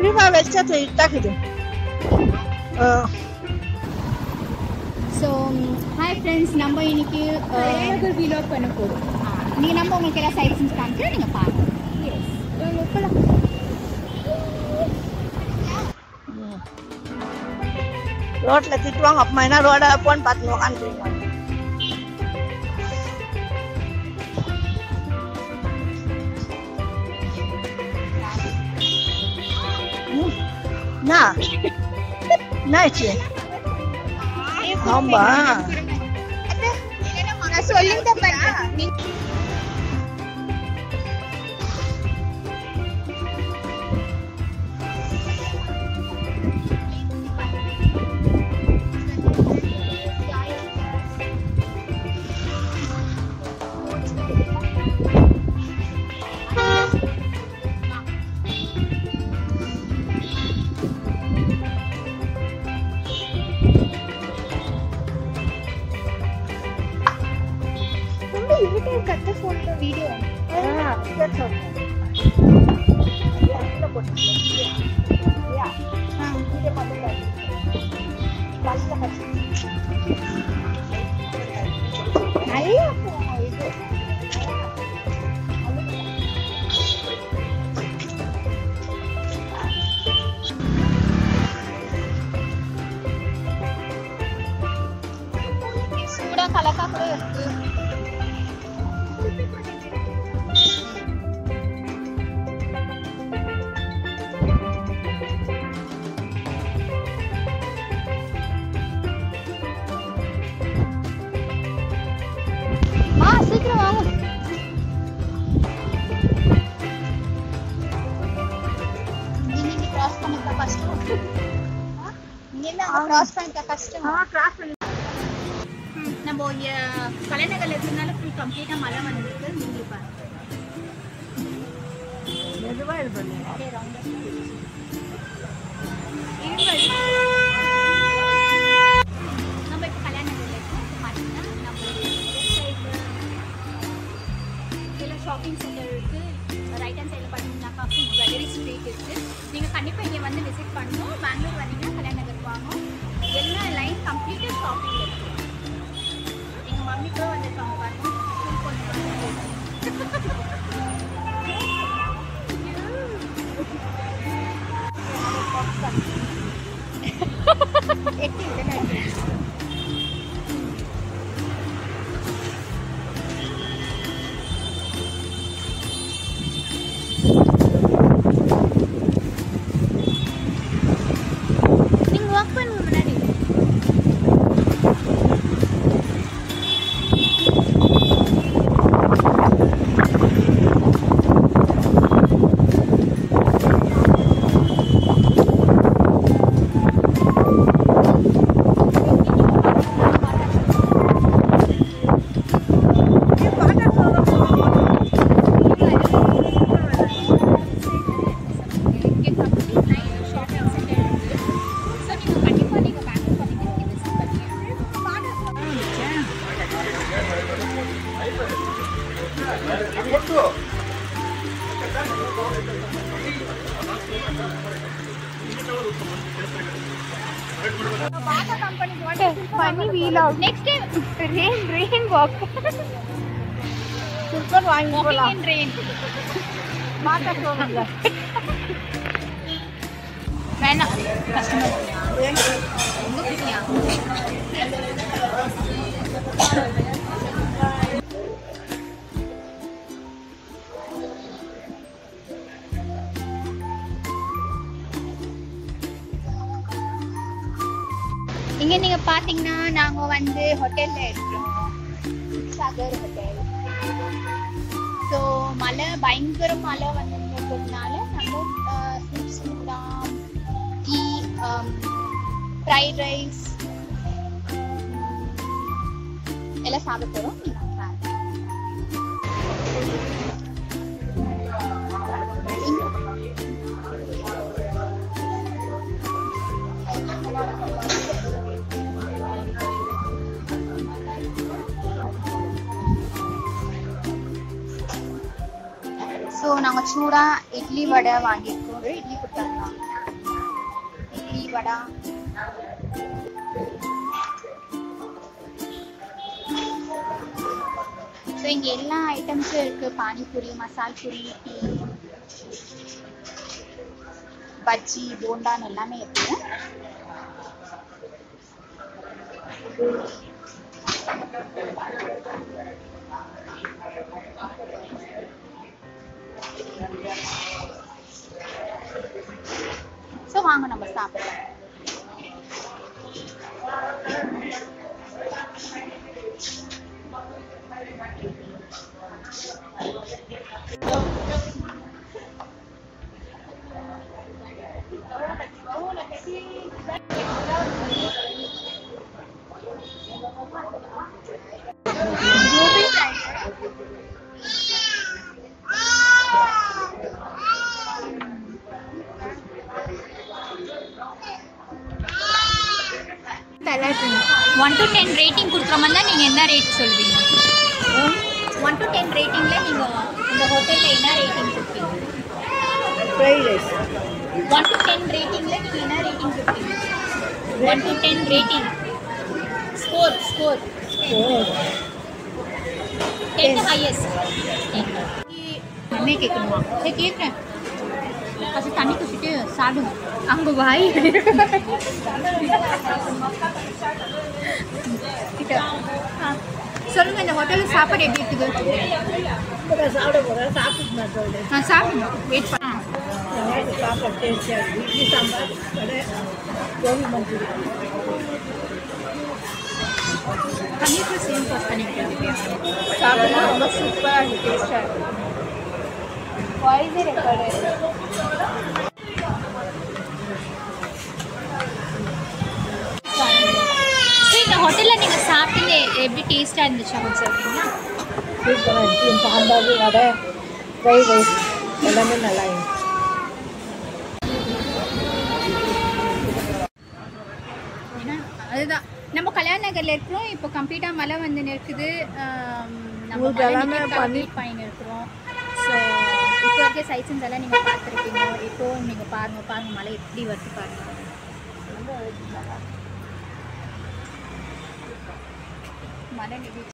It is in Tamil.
Prima vez ce takidi. Uh, so hi friends நம்ம இன்னைக்கு ஒரு vlog பண்ண போறோம் நீங்கள் நம்ம உங்களுக்கு எல்லாம் சைட் சீன்ஸ் காமிச்சு நீங்கள் பாருங்கள் போலாம் ரோட்ல திட்டுவாங்க அப்பமா என்ன ரோட போன் பார்த்து உட்காந்துருக்கீங்க என்ன என்னாச்சு ஆமா நான் சொல்லிட்டு பண்ணேன் ரொம்ப இருட்டு கத்த ஃபோன்ல வீடியோ நல்லா இது சூடா கலக்கா கூட இருக்கு ஆ சீக்கிரம் வாங்க நீங்க இங்க கிராஸ் பண்ணிக்க கஷ்டம் ஆ? இங்க இருந்து அங்க கிராஸ் பண்ணிக்க கஷ்டம் ம், நம்ம இங்க கலைநகர்ல இருக்கிறதுனால ஃபுல் கம்ப்ளீட்டா மழை வந்துருக்கு நீங்க பாருங்க மெதுவா இது பண்ணு அப்படியே round ஆ சுத்தி. நம்ம இப்ப கல்யாணநகர்ல இருக்கோம் இப்ப பாத்தீங்கன்னா நம்ம இதுல ஷாப்பிங் சென்டர் இருக்கு ரைட் ஹேண்ட் சைடில் பார்த்தீங்கன்னாக்கா ஃபுல் ஜுவல்லரி ஸ்ட்ரீட் இருக்கு நீங்க கண்டிப்பா இங்க வந்து விசிட் பண்ணணும் பெங்களூர் வந்தீங்கன்னா கல்யாண நகர் வாங்க எல்லா லைன் கம்ப்ளீட்டாக ஷாப்பிங் இருக்கு எங்க மம்மி கூட வந்திருக்காங்க பாருங்க கொஞ்சம் எட்டி விட நீங்க வாக் பண்ணுங்க முன்னாடி இங்கே கம்ப்ளீட் நைட் ஷாப்பிங் சென்டர் இருக்கு ஸோ நீங்கள் கண்டிப்பாக நீங்கள் பேங்க் பண்ணி இங்கே விசிட் பண்ணி funny vlog next rain rain walk சில்பர் வாங்கி வாக்கிங் போலாம் இன் ரெயின் மாட்டா சொல்லுங்க வேணாம் கஸ்டமர் ரொம்ப பிரியா இங்க நீங்க பாத்தீங்கன்னா நாங்க வந்து ஹோட்டல்ல இருக்கோம் சாகர் ஹோட்டல் ஸோ மழை பயங்கர மழை வந்ததுனால நம்ம ஸ்வீட் ஸ்வீட்டாம் டீ ஃப்ரைட் ரைஸ் எல்லாம் சாப்பிட போகிறோம் நீங்கள் பாருங்க. ஸோ நாங்கள் சூடாக இட்லி வடை வாங்கியிருக்கோம் இட்லி கொடுத்தாங்க வடா ஸோ இங்கே எல்லா ஐட்டம்ஸும் இருக்குது பானிபூரி மசால் பூரி டீ பஜ்ஜி போண்டான்னு எல்லாமே இருக்குது ஸோ வாங்க நம்ம சாப்பிடலாம் ஒன் டு டென் ரேட்டிங் கொடுக்குற மாதிரி தான் நீங்கள் என்ன ரேட் சொல்வீங்க ஒன் டு டென் ரேட்டிங்கில் நீங்கள் இந்த ஹோட்டலில் என்ன ரேட்டிங் கொடுப்பீங்க fried rice one to ten ரேட்டிங்கில் நீங்கள் என்ன ரேட்டிங் கொடுப்பீங்க one to ten rating score score ten highest என்ன கேட்கணுமா சரி கேட்குறேன் ஃபஸ்ட்டு தண்ணி குடிச்சிட்டு சாப்பிடுங்க அங்கே வாய் கிட்ட ஆ. சொல்லுங்க இந்த ஹோட்டலில் சாப்பாடு எப்படி இருக்குது இப்போ சாப்பிட போகிறேன் சாப்பிட்டு நான் சொல்கிறேன் நான் சாப்பிடணும் வெயிட் பண்ண எனக்கு சாப்பாடு டேஸ்டியாக இருக்குது இட்லி சாம்பார் வடை கோபி மஞ்சூரி பன்னீர் சேம் கோஸ் பண்ணிக்கிறேன் சாப்பிடலாம் ரொம்ப சூப்பராக இருக்கு டேஸ்டாக இருக்கு வாய்ஸ் ரெக்கார்டு ஸோ இந்த ஹோட்டலில் நீங்கள் சாப்பிட்டீங்க எப்படி டேஸ்ட்டாக இருந்துச்சு அவங்க சொல்கிறீங்களா சூப்பராக இட்லி சாம்பார் வடை ஃப்ரைட் ரைஸ் எல்லாமே நல்லா இருந்துச்சு ஏன்னா அதுதான் நம்ம கல்யாண நகரில் இருக்கிறோம் இப்போ கம்ப்ளீட்டாக மழை வந்து நிற்குது ஆம், நம்ம உங்களுக்கு எல்லாமே பண்ணி- பண்ணி பண்ணின்னு இருக்கிறோம் ஸோ இப்போ இருக்க சைசன்ஸ் எல்லாம் நீங்கள் பார்த்துருப்பீங்க இப்போ நீங்கள் பாருங்கள் பாருங்கள் மழை எப்படி வருது பாருங்கள் மழை நிதி